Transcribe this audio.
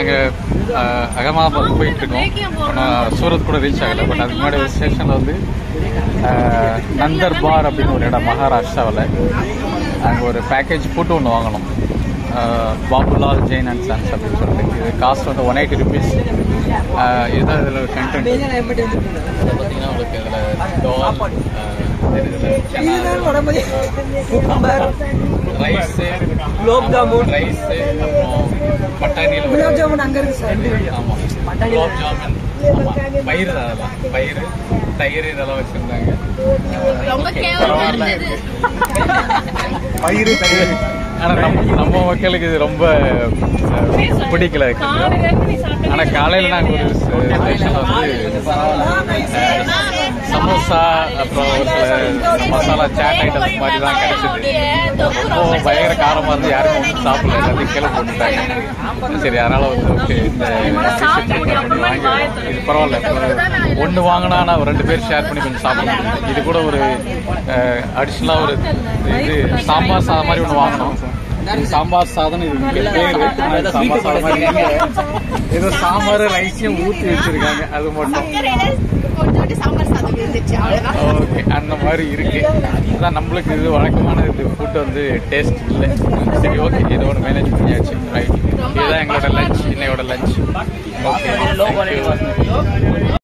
நாங்கள் அகமாபாத் போயிட்டு இருக்கோம் ஆனால் சூரத் கூட ரீச் ஆகலை பட் அதுக்கு முன்னாடி ஒரு ஸ்டேஷனில் வந்து அஹ், நந்தர்பார் அப்படின்னு ஒரு இடம் மகாராஷ்டிராவில் அங்கே ஒரு பேக்கேஜ் ஃபுட் ஒன்று வாங்கணும் அஹ், பாபுலால் ஜெயின் அண்ட் சன்ஸ் அப்படின்னு சொல்லிட்டு இது காஸ்ட் வந்து ஒன் எயிட்டி ருபீஸ் இதுதான் இதில் ஒரு கண்டென்ட் பார்த்தீங்கன்னா உங்களுக்கு இதில் டால் ரைஸு குலோப் ஜாமுன் ரைஸு அப்புறம் பட்டாணியில் குலோப் ஜாமுன் அங்க இருக்கு சார் ஆமாம் குலோப் ஜாமுன் ஆமாம் பயிர் தான் அதெல்லாம் பயிர் தயிர் இதெல்லாம் வச்சுருந்தாங்க ரொம்ப கேவலமா இருந்தது பயிர் தயிர் ஆனால் நம்ம நம்ம மக்களுக்கு இது ரொம்ப அஹ், பிடிக்கல ஆனால் காலையில் நாங்கள் ஒரு ஸ்டேஷனில் வந்து அஹ், சமோசா அப்புறம் ஒரு சில மசாலா சாட் ஐட்டம்ஸ் மாதிரி தான் கிடைச்சது ரொம்ப பயங்கர காரமாக இருந்து யாருக்கும் ஒன்றும் சாப்பிடல எல்லாத்தையும் கீழே போட்டுட்டாங்க சரி அதனால வந்து ஓகே இந்த வாங்கி இது பரவாயில்ல ஒன்று வாங்கினா நான் ரெண்டு பேர் ஷேர் பண்ணி கொஞ்சம் சாப்பிட முடியும் இது கூட ஒரு அடிஷ்னலாக ஒரு இது சாம்பார் சாதம் மாதிரி ஒன்று வாங்கினோம் இது சாம்பார் சாதம் இது இங்க பேரு ஆனா இது சாம்பார் சாதம் மாதிரி இல்ல. ஏதோ சாம்பார் ரைஸையும் ஊற்றி வச்சிருக்காங்க அது மட்டும் கொஞ்சோண்டு சாம்பார் சாதம் இருந்துச்சு அவ்வளவுதான் ஓகே அந்த மாதிரி இருக்கு அதான் நம்மளுக்கு இது வழக்கமான இது ஃபுட் வந்து டேஸ்ட் இல்லை சரி ஓகே இதோட மேனேஜ் பண்ணியாச்சு ரைட் இதுதான் எங்களோட லஞ்ச் இன்னையோட லஞ்ச் ஓகே